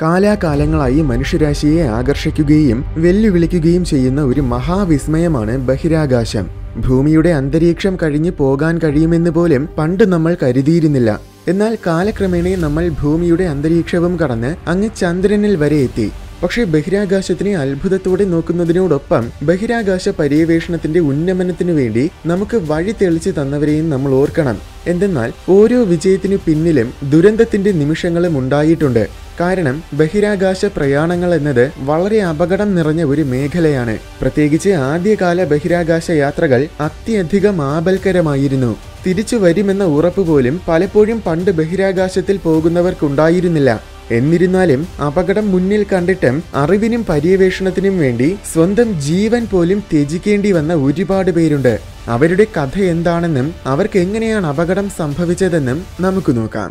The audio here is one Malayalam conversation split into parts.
കാലാകാലങ്ങളായി മനുഷ്യരാശിയെ ആകർഷിക്കുകയും വെല്ലുവിളിക്കുകയും ചെയ്യുന്ന ഒരു മഹാവിസ്മയമാണ് ബഹിരാകാശം ഭൂമിയുടെ അന്തരീക്ഷം കഴിഞ്ഞ് പോകാൻ കഴിയുമെന്ന് പോലും പണ്ട് നമ്മൾ കരുതിയിരുന്നില്ല എന്നാൽ കാലക്രമേണ നമ്മൾ ഭൂമിയുടെ അന്തരീക്ഷവും കടന്ന് അങ്ങ് ചന്ദ്രനിൽ വരെ എത്തി പക്ഷേ ബഹിരാകാശത്തിനെ അത്ഭുതത്തോടെ നോക്കുന്നതിനോടൊപ്പം ബഹിരാകാശ പര്യവേഷണത്തിന്റെ ഉന്നമനത്തിനു വേണ്ടി നമുക്ക് വഴി തെളിച്ചു തന്നവരെയും നമ്മൾ ഓർക്കണം എന്തെന്നാൽ ഓരോ വിജയത്തിനു പിന്നിലും ദുരന്തത്തിന്റെ നിമിഷങ്ങളും ഉണ്ടായിട്ടുണ്ട് കാരണം ബഹിരാകാശ പ്രയാണങ്ങൾ എന്നത് വളരെ അപകടം നിറഞ്ഞ ഒരു മേഖലയാണ് പ്രത്യേകിച്ച് ആദ്യകാല ബഹിരാകാശ യാത്രകൾ അത്യധികം ആപൽക്കരമായിരുന്നു തിരിച്ചു വരുമെന്ന ഉറപ്പ് പോലും പലപ്പോഴും പണ്ട് ബഹിരാകാശത്തിൽ പോകുന്നവർക്കുണ്ടായിരുന്നില്ല എന്നിരുന്നാലും അപകടം മുന്നിൽ കണ്ടിട്ടും അറിവിനും പര്യവേഷണത്തിനും വേണ്ടി സ്വന്തം ജീവൻ പോലും ത്യജിക്കേണ്ടി വന്ന ഒരുപാട് പേരുണ്ട് അവരുടെ കഥ എന്താണെന്നും അവർക്ക് എങ്ങനെയാണ് അപകടം സംഭവിച്ചതെന്നും നമുക്ക് നോക്കാം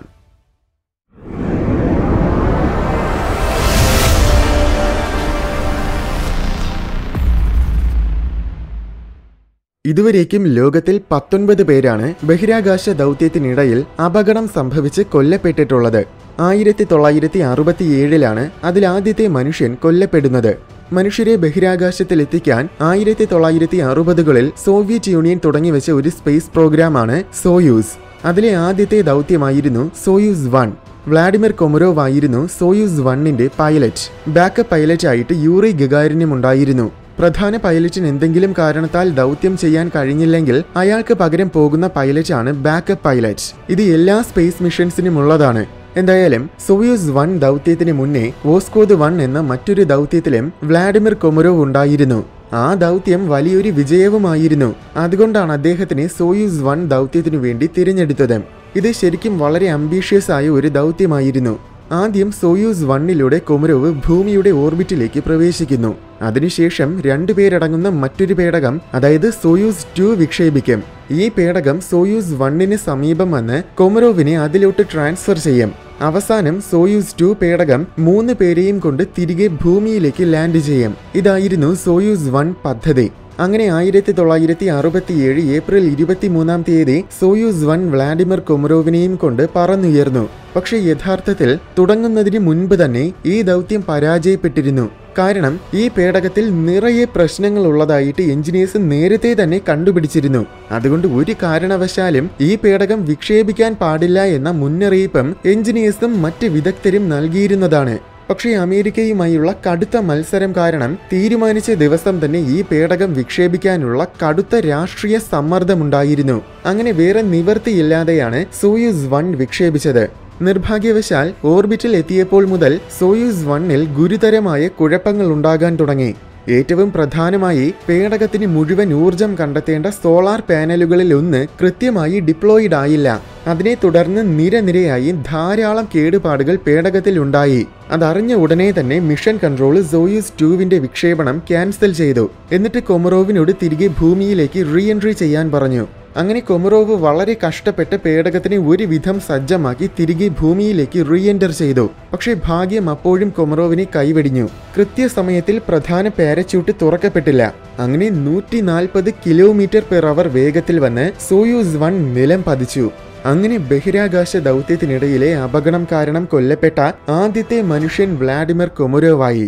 ഇതുവരേക്കും ലോകത്തിൽ പത്തൊൻപത് പേരാണ് ബഹിരാകാശ ദൗത്യത്തിനിടയിൽ അപകടം സംഭവിച്ച് കൊല്ലപ്പെട്ടിട്ടുള്ളത് ആയിരത്തി തൊള്ളായിരത്തി അറുപത്തിയേഴിലാണ് അതിലാദ്യത്തെ മനുഷ്യൻ കൊല്ലപ്പെടുന്നത് മനുഷ്യരെ ബഹിരാകാശത്തിലെത്തിക്കാൻ ആയിരത്തി തൊള്ളായിരത്തി അറുപതുകളിൽ സോവിയറ്റ് യൂണിയൻ തുടങ്ങിവെച്ച ഒരു സ്പേസ് പ്രോഗ്രാമാണ് സോയൂസ് അതിലെ ആദ്യത്തെ ദൗത്യമായിരുന്നു സോയൂസ് വൺ വ്ളാഡിമിർ കൊമരോവ് ആയിരുന്നു സോയൂസ് വണ്ണിന്റെ പൈലറ്റ് ബാക്കപ്പ് പൈലറ്റ് ആയിട്ട് യൂറി ഗഗാരിനും ഉണ്ടായിരുന്നു പ്രധാന പൈലറ്റിന് എന്തെങ്കിലും കാരണത്താൽ ദൗത്യം ചെയ്യാൻ കഴിഞ്ഞില്ലെങ്കിൽ അയാൾക്ക് പകരം പോകുന്ന പൈലറ്റാണ് ബാക്കപ്പ് പൈലറ്റ് ഇത് എല്ലാ സ്പേസ് മിഷൻസിനും ഉള്ളതാണ് എന്തായാലും സോയൂസ് വൺ ദൗത്യത്തിന് മുന്നേ വോസ്കോദ് വൺ എന്ന മറ്റൊരു ദൗത്യത്തിലും വ്ളാഡിമിർ കൊമരോവ് ഉണ്ടായിരുന്നു ആ ദൗത്യം വലിയൊരു വിജയവുമായിരുന്നു അതുകൊണ്ടാണ് അദ്ദേഹത്തിന് സോയൂസ് വൺ ദൗത്യത്തിനു വേണ്ടി തിരഞ്ഞെടുത്തത് ഇത് ശരിക്കും വളരെ അംബീഷ്യസ് ആയ ഒരു ദൗത്യമായിരുന്നു ആദ്യം സോയൂസ് വണ്ണിലൂടെ കൊമരോവ് ഭൂമിയുടെ ഓർബിറ്റിലേക്ക് പ്രവേശിക്കുന്നു അതിനുശേഷം രണ്ടുപേരടങ്ങുന്ന മറ്റൊരു പേടകം അതായത് സോയൂസ് ടു വിക്ഷേപിക്കും ഈ പേടകം സോയൂസ് വണ്ണിന് സമീപം വന്ന് കൊമരോവിനെ അതിലോട്ട് ട്രാൻസ്ഫർ ചെയ്യും അവസാനം സോയൂസ് ടു പേടകം മൂന്ന് പേരെയും കൊണ്ട് തിരികെ ഭൂമിയിലേക്ക് ലാൻഡ് ചെയ്യും ഇതായിരുന്നു സോയൂസ് വൺ പദ്ധതി അങ്ങനെ ആയിരത്തി തൊള്ളായിരത്തി അറുപത്തിയേഴ് ഏപ്രിൽ ഇരുപത്തിമൂന്നാം തീയതി സോയൂസ് വൺ വ്ളാഡിമിർ കൊമരോവിനെയും കൊണ്ട് പറന്നുയർന്നു പക്ഷേ യഥാർത്ഥത്തിൽ തുടങ്ങുന്നതിന് മുൻപ് തന്നെ ഈ ദൗത്യം പരാജയപ്പെട്ടിരുന്നു കാരണം ഈ പേടകത്തിൽ നിറയെ പ്രശ്നങ്ങൾ ഉള്ളതായിട്ട് എഞ്ചിനീയേഴ്സ് നേരത്തെ തന്നെ കണ്ടുപിടിച്ചിരുന്നു അതുകൊണ്ട് ഒരു കാരണവശാലും ഈ പേടകം വിക്ഷേപിക്കാൻ പാടില്ല എന്ന മുന്നറിയിപ്പും എഞ്ചിനീയേഴ്സും മറ്റ് വിദഗ്ധരും നൽകിയിരുന്നതാണ് പക്ഷേ അമേരിക്കയുമായുള്ള കടുത്ത മത്സരം കാരണം തീരുമാനിച്ച ദിവസം തന്നെ ഈ പേടകം വിക്ഷേപിക്കാനുള്ള കടുത്ത രാഷ്ട്രീയ സമ്മർദ്ദമുണ്ടായിരുന്നു അങ്ങനെ വേറെ നിവർത്തിയില്ലാതെയാണ് സോയൂസ് വൺ വിക്ഷേപിച്ചത് നിർഭാഗ്യവശാൽ ഓർബിറ്റിൽ എത്തിയപ്പോൾ മുതൽ സോയൂസ് വണ്ണിൽ ഗുരുതരമായ കുഴപ്പങ്ങൾ ഉണ്ടാകാൻ തുടങ്ങി ഏറ്റവും പ്രധാനമായി പേടകത്തിന് മുഴുവൻ ഊർജം കണ്ടെത്തേണ്ട സോളാർ പാനലുകളിൽ ഒന്ന് കൃത്യമായി ഡിപ്ലോയിഡ് ആയില്ല അതിനെ തുടർന്ന് നിരനിരയായി ധാരാളം കേടുപാടുകൾ പേടകത്തിൽ ഉണ്ടായി അതറിഞ്ഞ ഉടനെ തന്നെ മിഷൻ കൺട്രോൾ സോയൂസ് ടൂവിന്റെ വിക്ഷേപണം ക്യാൻസൽ ചെയ്തു എന്നിട്ട് കൊമറോവിനോട് തിരികെ ഭൂമിയിലേക്ക് റീ എൻട്രി ചെയ്യാൻ പറഞ്ഞു അങ്ങനെ കൊമറോവ് വളരെ കഷ്ടപ്പെട്ട് പേടകത്തിനെ ഒരുവിധം സജ്ജമാക്കി തിരികെ ഭൂമിയിലേക്ക് റീ എൻറ്റർ ചെയ്തു പക്ഷേ ഭാഗ്യം അപ്പോഴും കൊമറോവിനെ കൈവെടിഞ്ഞു കൃത്യസമയത്തിൽ പ്രധാന പാരച്യൂട്ട് തുറക്കപ്പെട്ടില്ല അങ്ങനെ നൂറ്റി നാൽപ്പത് കിലോമീറ്റർ പെർ അവർ വേഗത്തിൽ വന്ന് സോയൂസ് വൺ നിലം പതിച്ചു അങ്ങനെ ബഹിരാകാശ ദൗത്യത്തിനിടയിലെ അപകടം കാരണം കൊല്ലപ്പെട്ട ആദ്യത്തെ മനുഷ്യൻ വ്ളാഡിമിർ കൊമരോവായി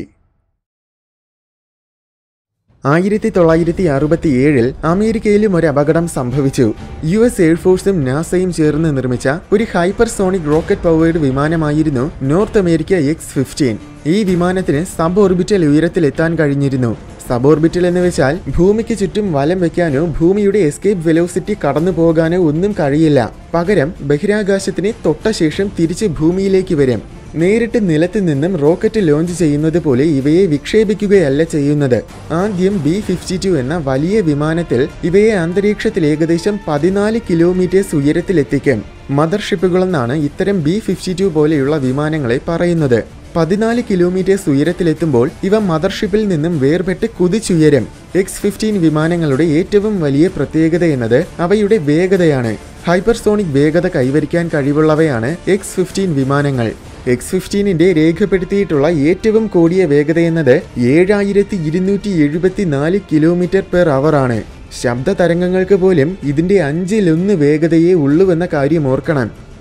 ആയിരത്തി തൊള്ളായിരത്തി അറുപത്തി ഏഴിൽ അമേരിക്കയിലും ഒരു അപകടം സംഭവിച്ചു യു എസ് എയർഫോഴ്സും നാസയും ചേർന്ന് നിർമ്മിച്ച ഒരു ഹൈപ്പർസോണിക് റോക്കറ്റ് പവേർഡ് വിമാനമായിരുന്നു നോർത്ത് അമേരിക്ക എക്സ് ഫിഫ്റ്റീൻ ഈ വിമാനത്തിന് സബ് ഓർബിറ്റൽ ഉയരത്തിലെത്താൻ കഴിഞ്ഞിരുന്നു സബ് ഓർബിറ്റൽ എന്ന് വെച്ചാൽ ഭൂമിക്ക് ചുറ്റും വലം വെക്കാനോ ഭൂമിയുടെ എസ്കേപ്പ് വെലോസിറ്റി കടന്നു പോകാനോ ഒന്നും കഴിയില്ല പകരം ബഹിരാകാശത്തിനെ തൊട്ട ശേഷം തിരിച്ച് ഭൂമിയിലേക്ക് വരും നേരിട്ട് നിലത്ത് നിന്നും റോക്കറ്റ് ലോഞ്ച് ചെയ്യുന്നത് പോലെ ഇവയെ വിക്ഷേപിക്കുകയല്ല ചെയ്യുന്നത് ആദ്യം ബി ഫിഫ്റ്റി ടു എന്ന വലിയ വിമാനത്തിൽ ഇവയെ അന്തരീക്ഷത്തിൽ ഏകദേശം പതിനാല് കിലോമീറ്റേഴ്സ് ഉയരത്തിലെത്തിക്കും മദർഷിപ്പുകളെന്നാണ് ഇത്തരം ബി ഫിഫ്റ്റി ടു പോലെയുള്ള വിമാനങ്ങളെ പറയുന്നത് പതിനാല് കിലോമീറ്റേഴ്സ് ഉയരത്തിലെത്തുമ്പോൾ ഇവ മദർഷിപ്പിൽ നിന്നും വേർപെട്ട് കുതിച്ചുയരും എക്സ് ഫിഫ്റ്റീൻ വിമാനങ്ങളുടെ ഏറ്റവും വലിയ പ്രത്യേകത എന്നത് അവയുടെ വേഗതയാണ് ഹൈപ്പർസോണിക് വേഗത കൈവരിക്കാൻ കഴിവുള്ളവയാണ് എക്സ് ഫിഫ്റ്റീൻ വിമാനങ്ങൾ എക്സ് ഫിഫ്റ്റീനിന്റെ രേഖപ്പെടുത്തിയിട്ടുള്ള ഏറ്റവും കൂടിയ വേഗത എന്നത് ഏഴായിരത്തി ഇരുന്നൂറ്റി എഴുപത്തി നാല് കിലോമീറ്റർ പെർ അവർ ആണ് ശബ്ദ തരംഗങ്ങൾക്ക് പോലും ഇതിന്റെ അഞ്ചിലൊന്ന് വേഗതയേ ഉള്ളൂവെന്ന കാര്യം ഓർക്കണം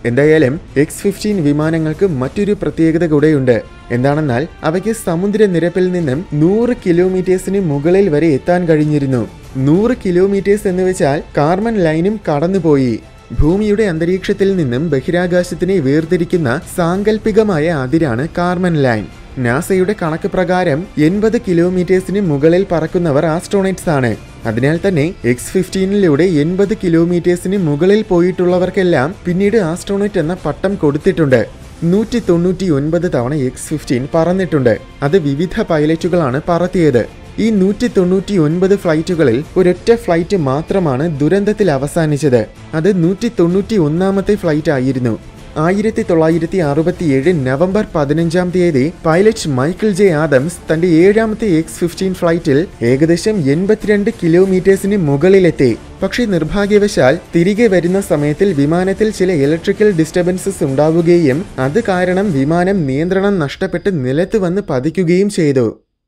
എന്തായാലും എക്സ് ഫിഫ്റ്റീൻ വിമാനങ്ങൾക്ക് മറ്റൊരു പ്രത്യേകത കൂടെയുണ്ട് എന്താണെന്നാൽ അവയ്ക്ക് സമുദ്രനിരപ്പിൽ നിന്നും നൂറ് കിലോമീറ്റേഴ്സിന് മുകളിൽ വരെ എത്താൻ കഴിഞ്ഞിരുന്നു നൂറ് കിലോമീറ്റേഴ്സ് എന്ന് വെച്ചാൽ കാർമൻ ലൈനും കടന്നുപോയി ഭൂമിയുടെ അന്തരീക്ഷത്തിൽ നിന്നും ബഹിരാകാശത്തിനെ വേർതിരിക്കുന്ന സാങ്കല്പികമായ അതിരാണ് കാർമൻ ലൈൻ നാസയുടെ കണക്ക് പ്രകാരം എൺപത് കിലോമീറ്റേഴ്സിന് മുകളിൽ പറക്കുന്നവർ ആസ്ട്രോണറ്റ്സ് ആണ് അതിനാൽ തന്നെ എക്സ് ഫിഫ്റ്റീനിലൂടെ എൺപത് കിലോമീറ്റേഴ്സിന് മുകളിൽ പോയിട്ടുള്ളവർക്കെല്ലാം പിന്നീട് ആസ്ട്രോണറ്റ് എന്ന പട്ടം കൊടുത്തിട്ടുണ്ട് നൂറ്റി തൊണ്ണൂറ്റി ഒൻപത് തവണ എക്സ് ഫിഫ്റ്റീൻ പറന്നിട്ടുണ്ട് അത് വിവിധ പൈലറ്റുകളാണ് പറത്തിയത് ഈ നൂറ്റി തൊണ്ണൂറ്റി ഒൻപത് ഫ്ലൈറ്റുകളിൽ ഒരൊറ്റ ഫ്ലൈറ്റ് മാത്രമാണ് ദുരന്തത്തിൽ അവസാനിച്ചത് അത് നൂറ്റി തൊണ്ണൂറ്റി ഒന്നാമത്തെ ഫ്ലൈറ്റ് ആയിരുന്നു ആയിരത്തി തൊള്ളായിരത്തി അറുപത്തിയേഴ് നവംബർ പതിനഞ്ചാം തീയതി പൈലറ്റ് മൈക്കിൾ ജെ ആദംസ് തന്റെ ഏഴാമത്തെ എക്സ് ഫിഫ്റ്റീൻ ഫ്ലൈറ്റിൽ ഏകദേശം എൺപത്തിരണ്ട് കിലോമീറ്റേഴ്സിന് മുകളിലെത്തി പക്ഷേ നിർഭാഗ്യവശാൽ തിരികെ വരുന്ന സമയത്തിൽ വിമാനത്തിൽ ചില ഇലക്ട്രിക്കൽ ഡിസ്റ്റർബൻസസ് ഉണ്ടാവുകയും അത് കാരണം വിമാനം നിയന്ത്രണം നഷ്ടപ്പെട്ട് നിലത്ത് വന്ന് പതിക്കുകയും ചെയ്തു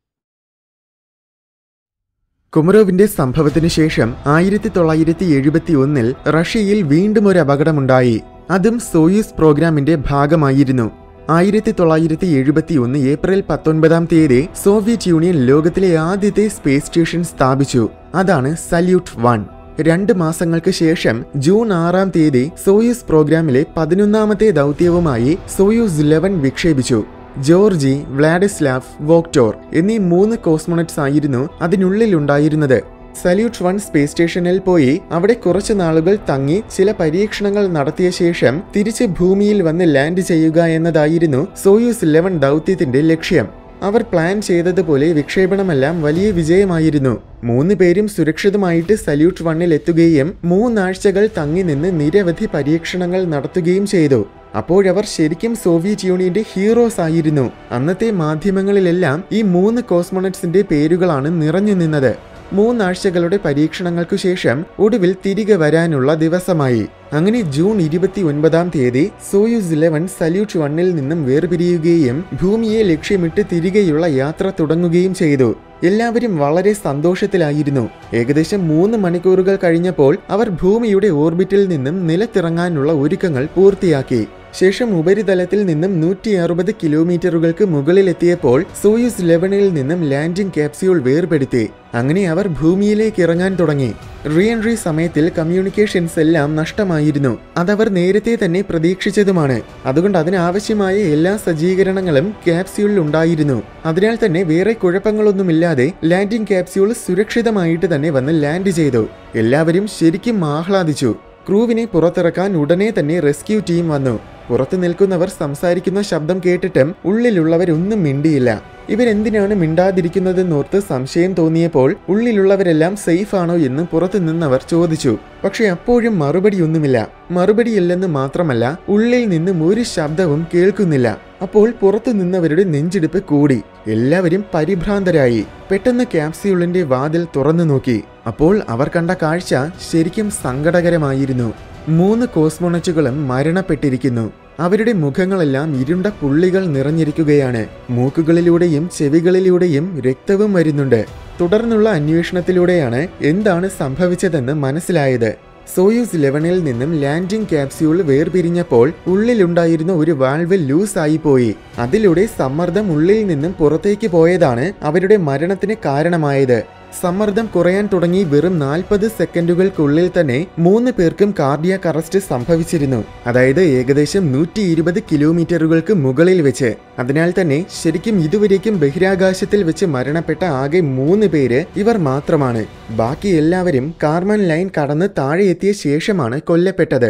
കുമറോവിന്റെ സംഭവത്തിന് ശേഷം ആയിരത്തി തൊള്ളായിരത്തി എഴുപത്തി ഒന്നിൽ റഷ്യയിൽ വീണ്ടും ഒരു അപകടമുണ്ടായി അതും സോയൂസ് പ്രോഗ്രാമിന്റെ ഭാഗമായിരുന്നു ആയിരത്തി തൊള്ളായിരത്തി എഴുപത്തി ഒന്ന് ഏപ്രിൽ പത്തൊൻപതാം തീയതി സോവിയറ്റ് യൂണിയൻ ലോകത്തിലെ ആദ്യത്തെ സ്പേസ് സ്റ്റേഷൻ സ്ഥാപിച്ചു അതാണ് സല്യൂട്ട് വൺ രണ്ട് മാസങ്ങൾക്ക് ശേഷം ജൂൺ ആറാം തീയതി സോയൂസ് പ്രോഗ്രാമിലെ പതിനൊന്നാമത്തെ ദൗത്യവുമായി സോയൂസ് ലെവൻ വിക്ഷേപിച്ചു ജോർജി വ്ലാഡിസ്ലാവ് വോക്ടോർ എന്നീ മൂന്ന് കോസ്മോണറ്റ്സ് ആയിരുന്നു അതിനുള്ളിലുണ്ടായിരുന്നത് സല്യൂട്ട് വൺ സ്പേസ് സ്റ്റേഷനിൽ പോയി അവിടെ കുറച്ചു നാളുകൾ തങ്ങി ചില പരീക്ഷണങ്ങൾ നടത്തിയ ശേഷം തിരിച്ച് ഭൂമിയിൽ വന്ന് ലാൻഡ് ചെയ്യുക എന്നതായിരുന്നു സോയൂസ് ലെവൻ ദൗത്യത്തിന്റെ ലക്ഷ്യം അവർ പ്ലാൻ ചെയ്തതുപോലെ വിക്ഷേപണമെല്ലാം വലിയ വിജയമായിരുന്നു മൂന്ന് പേരും സുരക്ഷിതമായിട്ട് സല്യൂട്ട് വണ്ണിൽ എത്തുകയും മൂന്നാഴ്ചകൾ തങ്ങി നിന്ന് നിരവധി പരീക്ഷണങ്ങൾ നടത്തുകയും ചെയ്തു അപ്പോഴവർ ശരിക്കും സോവിയറ്റ് യൂണിയന്റെ ഹീറോസ് ആയിരുന്നു അന്നത്തെ മാധ്യമങ്ങളിലെല്ലാം ഈ മൂന്ന് കോസ്മോണറ്റ്സിന്റെ പേരുകളാണ് നിറഞ്ഞു നിന്നത് മൂന്നാഴ്ചകളുടെ പരീക്ഷണങ്ങൾക്കു ശേഷം ഒടുവിൽ തിരികെ വരാനുള്ള ദിവസമായി അങ്ങനെ ജൂൺ ഇരുപത്തി ഒൻപതാം തീയതി സോയൂസ് ഇലവൻ സല്യൂട്ട് വണ്ണിൽ നിന്നും വേർപിരിയുകയും ഭൂമിയെ ലക്ഷ്യമിട്ട് തിരികെയുള്ള യാത്ര തുടങ്ങുകയും ചെയ്തു എല്ലാവരും വളരെ സന്തോഷത്തിലായിരുന്നു ഏകദേശം മൂന്ന് മണിക്കൂറുകൾ കഴിഞ്ഞപ്പോൾ അവർ ഭൂമിയുടെ ഓർബിറ്റിൽ നിന്നും നിലത്തിറങ്ങാനുള്ള ഒരുക്കങ്ങൾ പൂർത്തിയാക്കി ശേഷം ഉപരിതലത്തിൽ നിന്നും നൂറ്റി അറുപത് കിലോമീറ്ററുകൾക്ക് മുകളിലെത്തിയപ്പോൾ സോയൂസ് ലെവനിൽ നിന്നും ലാൻഡിംഗ് ക്യാപ്സ്യൂൾ വേർപെടുത്തി അങ്ങനെ അവർ ഭൂമിയിലേക്ക് ഇറങ്ങാൻ തുടങ്ങി റീ എൻട്രി സമയത്തിൽ കമ്മ്യൂണിക്കേഷൻസ് എല്ലാം നഷ്ടമായിരുന്നു അതവർ നേരത്തെ തന്നെ പ്രതീക്ഷിച്ചതുമാണ് അതുകൊണ്ട് അതിനാവശ്യമായ എല്ലാ സജ്ജീകരണങ്ങളും ക്യാപ്സ്യൂളിൽ ഉണ്ടായിരുന്നു അതിനാൽ തന്നെ വേറെ കുഴപ്പങ്ങളൊന്നുമില്ലാതെ ലാൻഡിംഗ് ക്യാപ്സ്യൂൾ സുരക്ഷിതമായിട്ട് തന്നെ വന്ന് ലാൻഡ് ചെയ്തു എല്ലാവരും ശരിക്കും ആഹ്ലാദിച്ചു ക്രൂവിനെ പുറത്തിറക്കാൻ ഉടനെ തന്നെ റെസ്ക്യൂ ടീം വന്നു പുറത്തു നിൽക്കുന്നവർ സംസാരിക്കുന്ന ശബ്ദം കേട്ടിട്ടും ഉള്ളിലുള്ളവരൊന്നും മിണ്ടിയില്ല ഇവരെന്തിനാണ് മിണ്ടാതിരിക്കുന്നതെന്നോർത്ത് സംശയം തോന്നിയപ്പോൾ ഉള്ളിലുള്ളവരെല്ലാം സേഫ് ആണോ എന്ന് പുറത്തു നിന്നവർ ചോദിച്ചു പക്ഷെ അപ്പോഴും മറുപടിയൊന്നുമില്ല മറുപടിയില്ലെന്ന് മാത്രമല്ല ഉള്ളിൽ നിന്നും ഒരു ശബ്ദവും കേൾക്കുന്നില്ല അപ്പോൾ പുറത്തു നിന്നവരുടെ നെഞ്ചിടിപ്പ് കൂടി എല്ലാവരും പരിഭ്രാന്തരായി പെട്ടെന്ന് ക്യാപ്സ്യൂളിന്റെ വാതിൽ തുറന്നു നോക്കി അപ്പോൾ അവർ കണ്ട കാഴ്ച ശരിക്കും സങ്കടകരമായിരുന്നു മൂന്ന് കോസ്മോണറ്റുകളും മരണപ്പെട്ടിരിക്കുന്നു അവരുടെ മുഖങ്ങളെല്ലാം ഇരുണ്ട പുള്ളികൾ നിറഞ്ഞിരിക്കുകയാണ് മൂക്കുകളിലൂടെയും ചെവികളിലൂടെയും രക്തവും വരുന്നുണ്ട് തുടർന്നുള്ള അന്വേഷണത്തിലൂടെയാണ് എന്താണ് സംഭവിച്ചതെന്ന് മനസ്സിലായത് സോയൂസ് ലെവനിൽ നിന്നും ലാൻഡിംഗ് ക്യാപ്സ്യൂൾ വേർപിരിഞ്ഞപ്പോൾ ഉള്ളിലുണ്ടായിരുന്ന ഒരു വാൾവ് ലൂസ് ആയി പോയി അതിലൂടെ സമ്മർദ്ദം ഉള്ളിൽ നിന്നും പുറത്തേക്ക് പോയതാണ് അവരുടെ മരണത്തിന് കാരണമായത് സമ്മർദ്ദം കുറയാൻ തുടങ്ങി വെറും നാൽപ്പത് സെക്കൻഡുകൾക്കുള്ളിൽ തന്നെ മൂന്ന് പേർക്കും കാർഡിയാക് അറസ്റ്റ് സംഭവിച്ചിരുന്നു അതായത് ഏകദേശം നൂറ്റി ഇരുപത് കിലോമീറ്ററുകൾക്ക് മുകളിൽ വെച്ച് അതിനാൽ തന്നെ ശരിക്കും ഇതുവരേക്കും ബഹിരാകാശത്തിൽ വെച്ച് മരണപ്പെട്ട ആകെ മൂന്ന് പേര് ഇവർ മാത്രമാണ് ബാക്കി എല്ലാവരും കാർമൻ ലൈൻ കടന്ന് താഴെ എത്തിയ ശേഷമാണ് കൊല്ലപ്പെട്ടത്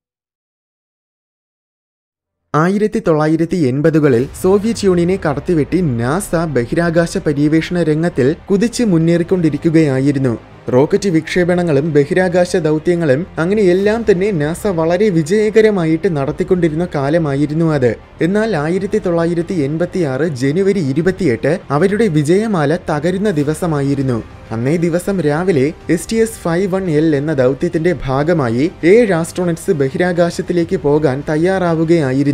ആയിരത്തി തൊള്ളായിരത്തി എൺപതുകളിൽ സോവിയറ്റ് യൂണിയനെ കടത്തിവെട്ടി നാസ ബഹിരാകാശ പര്യവേഷണ രംഗത്തിൽ കുതിച്ച് മുന്നേറിക്കൊണ്ടിരിക്കുകയായിരുന്നു റോക്കറ്റ് വിക്ഷേപണങ്ങളും ബഹിരാകാശ ദൗത്യങ്ങളും അങ്ങനെ എല്ലാം തന്നെ നാസ വളരെ വിജയകരമായിട്ട് നടത്തിക്കൊണ്ടിരുന്ന കാലമായിരുന്നു അത് എന്നാൽ ആയിരത്തി തൊള്ളായിരത്തി എൺപത്തി ആറ് ജനുവരി ഇരുപത്തിയെട്ട് അവരുടെ വിജയമാല തകരുന്ന ദിവസമായിരുന്നു അന്നേ ദിവസം രാവിലെ S T S five one L എന്ന ദൗത്യത്തിന്റെ ഭാഗമായി ഏഴ് ആസ്ട്രോണറ്റ്സ് ബഹിരാകാശത്തിലേക്ക് പോകാൻ തയ്യാറാവുകയായിരുന്നു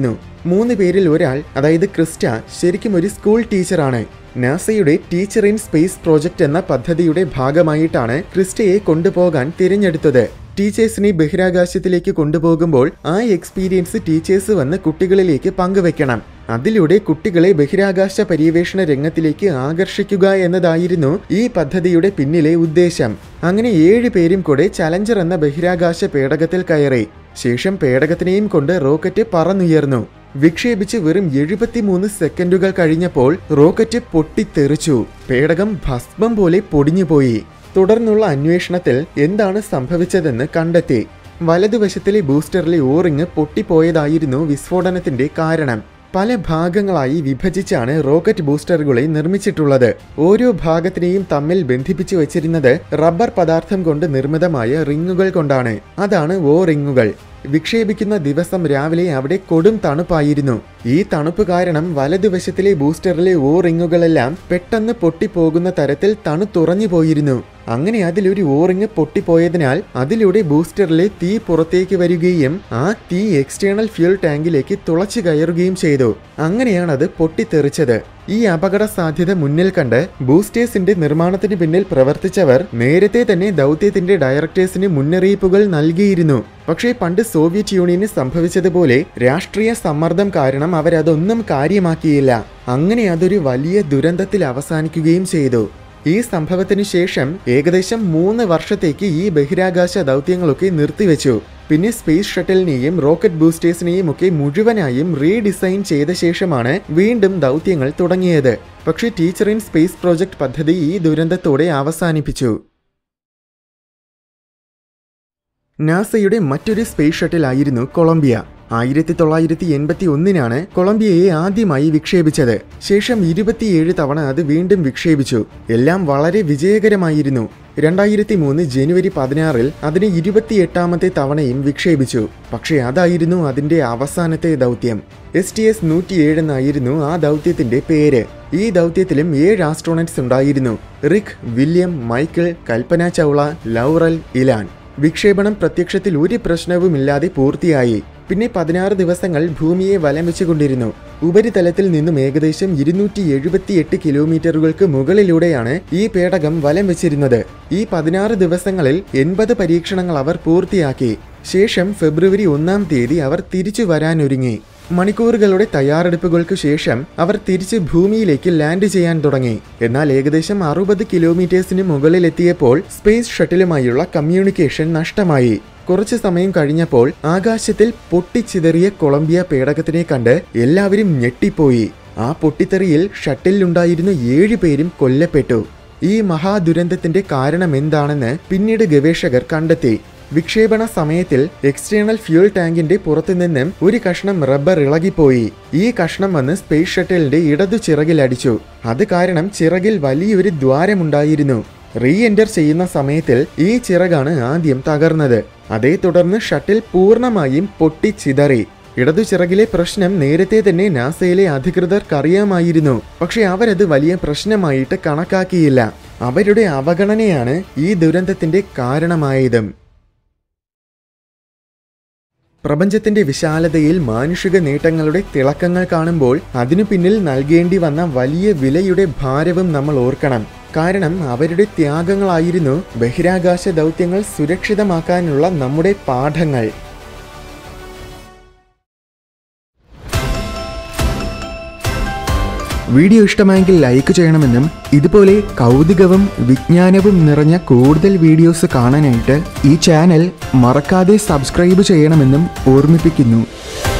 മൂന്ന് പേരിൽ ഒരാൾ അതായത് ക്രിസ്റ്റ ശരിക്കും ഒരു സ്കൂൾ ടീച്ചറാണ് നാസയുടെ ടീച്ചർ ഇൻ സ്പേസ് പ്രോജക്റ്റ് എന്ന പദ്ധതിയുടെ ഭാഗമായിട്ടാണ് ക്രിസ്റ്റയെ കൊണ്ടുപോകാൻ തിരഞ്ഞെടുത്തത് ടീച്ചേഴ്സിനെ ബഹിരാകാശത്തിലേക്ക് കൊണ്ടുപോകുമ്പോൾ ആ എക്സ്പീരിയൻസ് ടീച്ചേഴ്സ് വന്ന് കുട്ടികളിലേക്ക് പങ്കുവെക്കണം അതിലൂടെ കുട്ടികളെ ബഹിരാകാശ പര്യവേഷണ രംഗത്തിലേക്ക് ആകർഷിക്കുക എന്നതായിരുന്നു ഈ പദ്ധതിയുടെ പിന്നിലെ ഉദ്ദേശം അങ്ങനെ ഏഴ് പേരും കൂടെ ചലഞ്ചർ എന്ന ബഹിരാകാശ പേടകത്തിൽ കയറി ശേഷം പേടകത്തിനെയും കൊണ്ട് റോക്കറ്റ് പറന്നുയർന്നു വിക്ഷേപിച്ച് വെറും എഴുപത്തിമൂന്ന് സെക്കൻഡുകൾ കഴിഞ്ഞപ്പോൾ റോക്കറ്റ് പൊട്ടിത്തെറിച്ചു പേടകം ഭസ്മം പോലെ പൊടിഞ്ഞുപോയി തുടർന്നുള്ള അന്വേഷണത്തിൽ എന്താണ് സംഭവിച്ചതെന്ന് കണ്ടെത്തി വലതുവശത്തിലെ ബൂസ്റ്ററിലെ ഓറിങ് പൊട്ടിപ്പോയതായിരുന്നു വിസ്ഫോടനത്തിന്റെ കാരണം പല ഭാഗങ്ങളായി വിഭജിച്ചാണ് റോക്കറ്റ് ബൂസ്റ്ററുകളെ നിർമ്മിച്ചിട്ടുള്ളത് ഓരോ ഭാഗത്തിനെയും തമ്മിൽ ബന്ധിപ്പിച്ചു വച്ചിരുന്നത് റബ്ബർ പദാർത്ഥം കൊണ്ട് നിർമ്മിതമായ റിങ്ങുകൾ കൊണ്ടാണ് അതാണ് ഓ റിങ്ങുകൾ വിക്ഷേപിക്കുന്ന ദിവസം രാവിലെ അവിടെ കൊടും തണുപ്പായിരുന്നു ഈ തണുപ്പ് കാരണം വലതുവശത്തിലെ ബൂസ്റ്ററിലെ ഓ റിങ്ങുകളെല്ലാം പെട്ടെന്ന് പൊട്ടിപ്പോകുന്ന തരത്തിൽ തണുത്തുറഞ്ഞു പോയിരുന്നു അങ്ങനെ അതിലൊരു ഓറിങ് പൊട്ടിപ്പോയതിനാൽ അതിലൂടെ ബൂസ്റ്ററിലെ തീ പുറത്തേക്ക് വരികയും ആ തീ എക്സ്റ്റേണൽ ഫ്യൂൽ ടാങ്കിലേക്ക് തുളച്ചു കയറുകയും ചെയ്തു അങ്ങനെയാണ് അത് പൊട്ടിത്തെറിച്ചത് ഈ അപകട സാധ്യത മുന്നിൽ കണ്ട് ബൂസ്റ്റേഴ്സിന്റെ നിർമ്മാണത്തിന് പിന്നിൽ പ്രവർത്തിച്ചവർ നേരത്തെ തന്നെ ദൗത്യത്തിന്റെ ഡയറക്ടേഴ്സിന് മുന്നറിയിപ്പുകൾ നൽകിയിരുന്നു പക്ഷേ പണ്ട് സോവിയറ്റ് യൂണിയന് സംഭവിച്ചതുപോലെ രാഷ്ട്രീയ സമ്മർദ്ദം കാരണം അവരതൊന്നും കാര്യമാക്കിയില്ല അങ്ങനെ അതൊരു വലിയ ദുരന്തത്തിൽ അവസാനിക്കുകയും ചെയ്തു ഈ സംഭവത്തിനു ശേഷം ഏകദേശം മൂന്ന് വർഷത്തേക്ക് ഈ ബഹിരാകാശ ദൗത്യങ്ങളൊക്കെ നിർത്തിവെച്ചു പിന്നെ സ്പേസ് ഷട്ടിലിനെയും റോക്കറ്റ് ബൂസ്റ്റേഴ്സിനെയും ഒക്കെ മുഴുവനായും റീഡിസൈൻ ചെയ്ത ശേഷമാണ് വീണ്ടും ദൗത്യങ്ങൾ തുടങ്ങിയത് പക്ഷേ ടീച്ചർ ഇൻ സ്പേസ് പ്രോജക്റ്റ് പദ്ധതി ഈ ദുരന്തത്തോടെ അവസാനിപ്പിച്ചു നാസയുടെ മറ്റൊരു സ്പേസ് ഷട്ടിലായിരുന്നു കൊളംബിയ ആയിരത്തി തൊള്ളായിരത്തി എൺപത്തി ഒന്നിനാണ് കൊളംബിയയെ ആദ്യമായി വിക്ഷേപിച്ചത് ശേഷം ഇരുപത്തിയേഴ് തവണ അത് വീണ്ടും വിക്ഷേപിച്ചു എല്ലാം വളരെ വിജയകരമായിരുന്നു രണ്ടായിരത്തി മൂന്ന് ജനുവരി പതിനാറിൽ അതിന് ഇരുപത്തിയെട്ടാമത്തെ തവണയും വിക്ഷേപിച്ചു പക്ഷേ അതായിരുന്നു അതിന്റെ അവസാനത്തെ ദൗത്യം എസ് ടി എസ് നൂറ്റിയേഴ് എന്നായിരുന്നു ആ ദൗത്യത്തിന്റെ പേര് ഈ ദൗത്യത്തിലും ഏഴ് ആസ്ട്രോണറ്റ്സ് ഉണ്ടായിരുന്നു Rick William Michael Kalpana Chawla Laurel Ilan വിക്ഷേപണം പ്രത്യക്ഷത്തിൽ ഒരു പ്രശ്നവുമില്ലാതെ പൂർത്തിയായി പിന്നെ പതിനാറ് ദിവസങ്ങൾ ഭൂമിയെ വലം വെച്ചുകൊണ്ടിരുന്നു ഉപരിതലത്തിൽ നിന്നും ഏകദേശം ഇരുന്നൂറ്റി എഴുപത്തിയെട്ട് കിലോമീറ്ററുകൾക്ക് മുകളിലൂടെയാണ് ഈ പേടകം വലം വെച്ചിരുന്നത് ഈ പതിനാറ് ദിവസങ്ങളിൽ എൺപത് പരീക്ഷണങ്ങൾ അവർ പൂർത്തിയാക്കി ശേഷം ഫെബ്രുവരി ഒന്നാം തീയതി അവർ തിരിച്ചു വരാനൊരുങ്ങി മണിക്കൂറുകളുടെ തയ്യാറെടുപ്പുകൾക്ക് ശേഷം അവർ തിരിച്ച് ഭൂമിയിലേക്ക് ലാൻഡ് ചെയ്യാൻ തുടങ്ങി എന്നാൽ ഏകദേശം അറുപത് കിലോമീറ്റേഴ്സിന് മുകളിലെത്തിയപ്പോൾ സ്പേസ് ഷട്ടിലുമായുള്ള കമ്മ്യൂണിക്കേഷൻ നഷ്ടമായി കുറച്ചു സമയം കഴിഞ്ഞപ്പോൾ ആകാശത്തിൽ പൊട്ടിച്ചിതറിയ കൊളംബിയ പേടകത്തിനെ കണ്ട് എല്ലാവരും ഞെട്ടിപ്പോയി ആ പൊട്ടിത്തെറിയിൽ ഷട്ടിലുണ്ടായിരുന്ന ഏഴ് പേരും കൊല്ലപ്പെട്ടു ഈ മഹാദുരന്തത്തിന്റെ കാരണം എന്താണെന്ന് പിന്നീട് ഗവേഷകർ കണ്ടെത്തി വിക്ഷേപണ സമയത്തിൽ എക്സ്റ്റേണൽ ഫ്യൂൽ ടാങ്കിന്റെ പുറത്തുനിന്നും ഒരു കഷ്ണം റബ്ബർ ഇളകിപ്പോയി ഈ കഷ്ണം വന്ന് സ്പേസ് ഷട്ടിലിന്റെ ഇടതു ചിറകിൽ അടിച്ചു അത് കാരണം ചിറകിൽ വലിയൊരു ദ്വാരമുണ്ടായിരുന്നു റീ എൻറ്റർ ചെയ്യുന്ന സമയത്തിൽ ഈ ചിറകാണ് ആദ്യം തകർന്നത് അതേ തുടർന്ന് ഷട്ടിൽ പൂർണ്ണമായും പൊട്ടിച്ചിതറി ഇടതു ചിറകിലെ പ്രശ്നം നേരത്തെ തന്നെ നാസയിലെ അധികൃതർക്കറിയാമായിരുന്നു പക്ഷെ അവരത് വലിയ പ്രശ്നമായിട്ട് കണക്കാക്കിയില്ല അവരുടെ അവഗണനയാണ് ഈ ദുരന്തത്തിന്റെ കാരണമായതും പ്രപഞ്ചത്തിന്റെ വിശാലതയിൽ മാനുഷിക നേട്ടങ്ങളുടെ തിളക്കങ്ങൾ കാണുമ്പോൾ അതിനു പിന്നിൽ നൽകേണ്ടി വന്ന വലിയ വിലയുടെ ഭാരവും നമ്മൾ ഓർക്കണം കാരണം അവരുടെ ത്യാഗങ്ങളായിരുന്നു ബഹിരാകാശ ദൗത്യങ്ങൾ സുരക്ഷിതമാക്കാനുള്ള നമ്മുടെ പാഠങ്ങൾ വീഡിയോ ഇഷ്ടമായെങ്കിൽ ലൈക്ക് ചെയ്യണമെന്നും ഇതുപോലെ കൗതുകവും വിജ്ഞാനവും നിറഞ്ഞ കൂടുതൽ വീഡിയോസ് കാണാനായിട്ട് ഈ ചാനൽ മറക്കാതെ സബ്സ്ക്രൈബ് ചെയ്യണമെന്നും ഓർമ്മിപ്പിക്കുന്നു